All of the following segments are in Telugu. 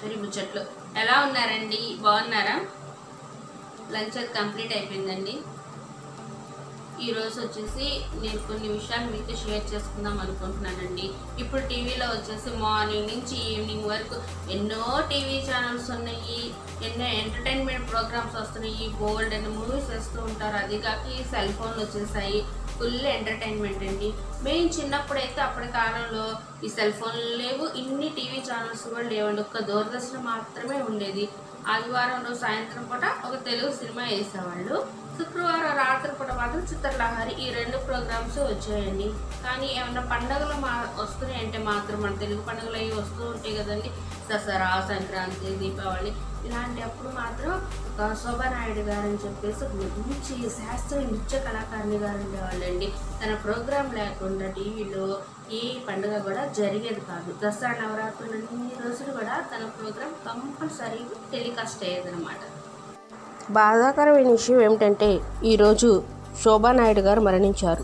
ఈశ్వరి ముచ్చట్లు ఎలా ఉన్నారండి బాగున్నారా లంచ్ అది కంప్లీట్ అయిపోయిందండి ఈరోజు వచ్చేసి నేను కొన్ని విషయాలు మీతో షేర్ చేసుకుందాం అనుకుంటున్నానండి ఇప్పుడు టీవీలో వచ్చేసి మార్నింగ్ నుంచి ఈవినింగ్ వరకు ఎన్నో టీవీ ఛానల్స్ ఉన్నాయి ఎన్నో ఎంటర్టైన్మెంట్ ప్రోగ్రామ్స్ వస్తున్నాయి గోల్డ్ అండ్ మూవీస్ వేస్తూ ఉంటారు అది కాక ఈ సెల్ ఫోన్లు వచ్చేసాయి ఫుల్ ఎంటర్టైన్మెంట్ అండి మేము చిన్నప్పుడైతే అప్పటి కాలంలో ఈ సెల్ ఫోన్లు లేవు ఇన్ని టీవీ ఛానల్స్ కూడా లేవండి ఒక్క దూరదర్శన్ మాత్రమే ఉండేది ఆదివారం రోజు సాయంత్రం పూట ఒక తెలుగు సినిమా వేసేవాళ్ళు శుక్రవారం రాత్రి పూట మాత్రం చిత్రలహరి ఈ రెండు ప్రోగ్రామ్స్ వచ్చాయండి కానీ ఏమన్నా పండగలు మా వస్తున్నాయంటే మాత్రం మన తెలుగు పండుగలు అవి వస్తూ ఉంటాయి కదండి దసరా సంక్రాంతి దీపావళి ఇలాంటి అప్పుడు మాత్రం ఒక శోభానాయుడు గారు అని చెప్పేసి ఒక మంచి శాస్త్రీయ నృత్య కళాకారిణి గారు ఉండేవాళ్ళండి తన ప్రోగ్రాం లేకుండా టీవీలో ఏ పండుగ కూడా జరిగేది కాదు దసరా నవరాత్రులు అన్ని రోజులు కూడా తన ప్రోగ్రాం కంపల్సరీగా టెలికాస్ట్ అయ్యేది అనమాట బాధాకరమైన విషయం ఏమిటంటే ఈరోజు శోభానాయుడు గారు మరణించారు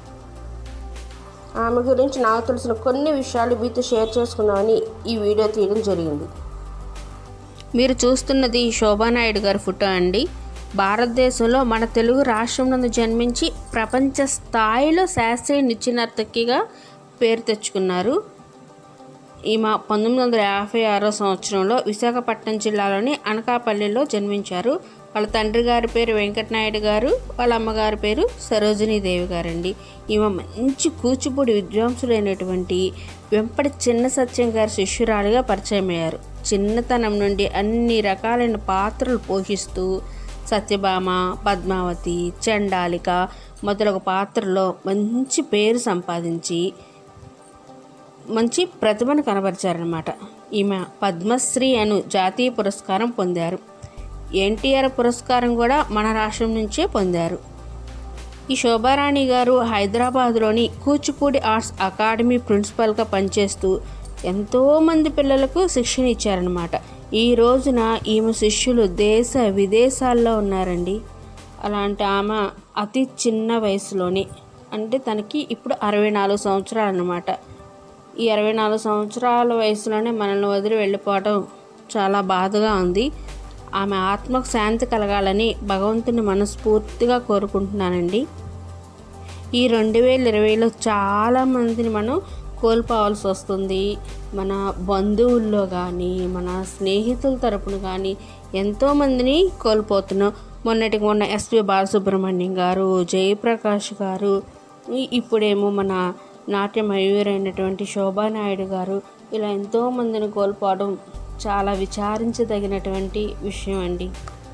ఆమె గురించి నాకు తెలిసిన కొన్ని విషయాలు మీతో షేర్ చేసుకుందామని ఈ వీడియో తీయడం జరిగింది మీరు చూస్తున్నది శోభానాయుడు గారి ఫోటో అండి భారతదేశంలో మన తెలుగు రాష్ట్రం నందు జన్మించి ప్రపంచ స్థాయిలో శాస్త్రీయ నృత్య నర్తకిగా పేరు తెచ్చుకున్నారు ఈమె పంతొమ్మిది వందల యాభై ఆరో సంవత్సరంలో విశాఖపట్నం జిల్లాలోని అనకాపల్లిలో జన్మించారు వాళ్ళ తండ్రి గారి పేరు వెంకటనాయుడు గారు వాళ్ళ అమ్మగారి పేరు సరోజినీదేవి గారండి ఈమె మంచి కూచిపూడి విద్వాంసులైనటువంటి వెంపటి చిన్న సత్యం గారి శిష్యురాలిగా పరిచయం అయ్యారు చిన్నతనం నుండి అన్ని రకాలైన పాత్రలు పోషిస్తూ సత్యభామ పద్మావతి చండాలిక మొదలగు పాత్రలో మంచి పేరు సంపాదించి మంచి ప్రతిభను కనబరిచారనమాట ఈమె పద్మశ్రీ అను జాతీయ పురస్కారం పొందారు ఎన్టీఆర్ పురస్కారం కూడా మన రాష్ట్రం నుంచే పొందారు ఈ శోభారాణి గారు హైదరాబాద్లోని కూచిపూడి ఆర్ట్స్ అకాడమీ ప్రిన్సిపల్గా పనిచేస్తూ ఎంతోమంది పిల్లలకు శిక్షణ ఇచ్చారనమాట ఈ రోజున ఈమె శిష్యులు దేశ విదేశాల్లో ఉన్నారండి అలాంటి ఆమె అతి చిన్న వయసులోనే అంటే తనకి ఇప్పుడు అరవై నాలుగు సంవత్సరాలు అన్నమాట ఈ అరవై నాలుగు సంవత్సరాల వయసులోనే మనల్ని వదిలి వెళ్ళిపోవడం చాలా బాధగా ఉంది ఆమె ఆత్మకు శాంతి కలగాలని భగవంతుని మనస్ఫూర్తిగా కోరుకుంటున్నానండి ఈ రెండు వేల ఇరవైలో చాలామందిని మనం కోల్పోవాల్సి వస్తుంది మన బంధువుల్లో కానీ మన స్నేహితుల తరపున కానీ ఎంతోమందిని కోల్పోతున్నాం మొన్నటికి మొన్న ఎస్పి బాలసుబ్రహ్మణ్యం గారు జయప్రకాష్ గారు ఈ- ఇప్పుడేమో మన నాట్య మయూరైనటువంటి శోభానాయుడు గారు ఇలా ఎంతోమందిని కోల్పోవడం చాలా విచారించదగినటువంటి విషయం అండి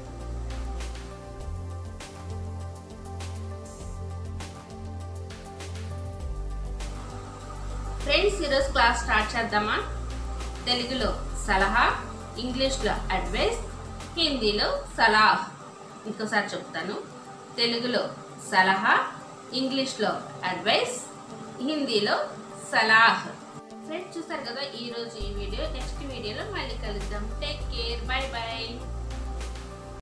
ఫ్రెండ్స్ ఈరోజు క్లాస్ స్టార్ట్ చేద్దామా తెలుగులో సలహా ఇంగ్లీష్లో అడ్వైస్ హిందీలో సలాహ్ ఇంకోసారి చెప్తాను తెలుగులో సలహా ఇంగ్లీష్లో అడ్వైస్ హిందీలో సలాహ్ ఫ్రెండ్స్ చూసారు కదా ఈరోజు ఈ వీడియో నెక్స్ట్ వీడియోలో మళ్ళీ కలుద్దాం టేక్ కేర్ బై బై